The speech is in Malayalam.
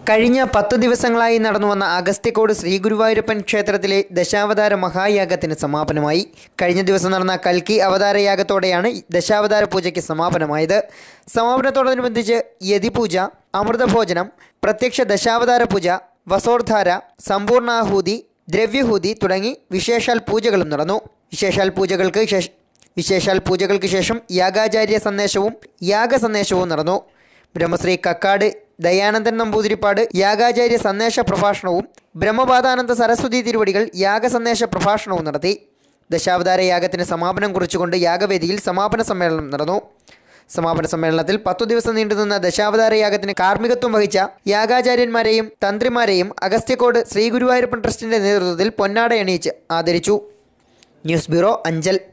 കഴിഞ്ഞ പത്ത് ദിവസങ്ങളായി നടന്നുവന്ന അഗസ്ത്യക്കോട് ശ്രീ ഗുരുവായൂരപ്പൻ ക്ഷേത്രത്തിലെ ദശാവതാര മഹായാഗത്തിന് സമാപനമായി കഴിഞ്ഞ ദിവസം നടന്ന കൽക്കി അവതാരയാഗത്തോടെയാണ് ദശാവതാര പൂജയ്ക്ക് സമാപനമായത് സമാപനത്തോടനുബന്ധിച്ച് യതിപൂജ അമൃതഭോജനം പ്രത്യക്ഷ ദശാവതാര പൂജ വസോർധാര സമ്പൂർണാഹൂതി ദ്രവ്യഹൂതി തുടങ്ങി വിശേഷാൽ പൂജകളും നടന്നു വിശേഷാൽ പൂജകൾക്ക് ശേഷ- വിശേഷാൽ പൂജകൾക്ക് ശേഷം യാഗാചാര്യ സന്ദേശവും യാഗ സന്ദേശവും നടന്നു ബ്രഹ്മശ്രീ കക്കാട് ദയാനന്ദൻ നമ്പൂതിരിപ്പാട് യാഗാചാര്യ സന്ദേശ പ്രഭാഷണവും ബ്രഹ്മപാദാനന്ദ സരസ്വതി തിരുവടികൾ യാഗ സന്ദേശ പ്രഭാഷണവും നടത്തി ദശാവതാര യാഗത്തിന് സമാപനം കുറിച്ചുകൊണ്ട് യാഗവേദിയിൽ സമാപന സമ്മേളനം നടന്നു സമാപന സമ്മേളനത്തിൽ പത്തു ദിവസം നീണ്ടുനിന്ന ദശാവതാര യാഗത്തിന് കാർമ്മികത്വം വഹിച്ച യാഗാചാര്യന്മാരെയും തന്ത്രിമാരെയും അഗസ്ത്യക്കോട് ശ്രീ ഗുരുവായൂരപ്പൻ ട്രസ്റ്റിന്റെ നേതൃത്വത്തിൽ പൊന്നാട അണിയിച്ച് ആദരിച്ചു ന്യൂസ് ബ്യൂറോ അഞ്ചൽ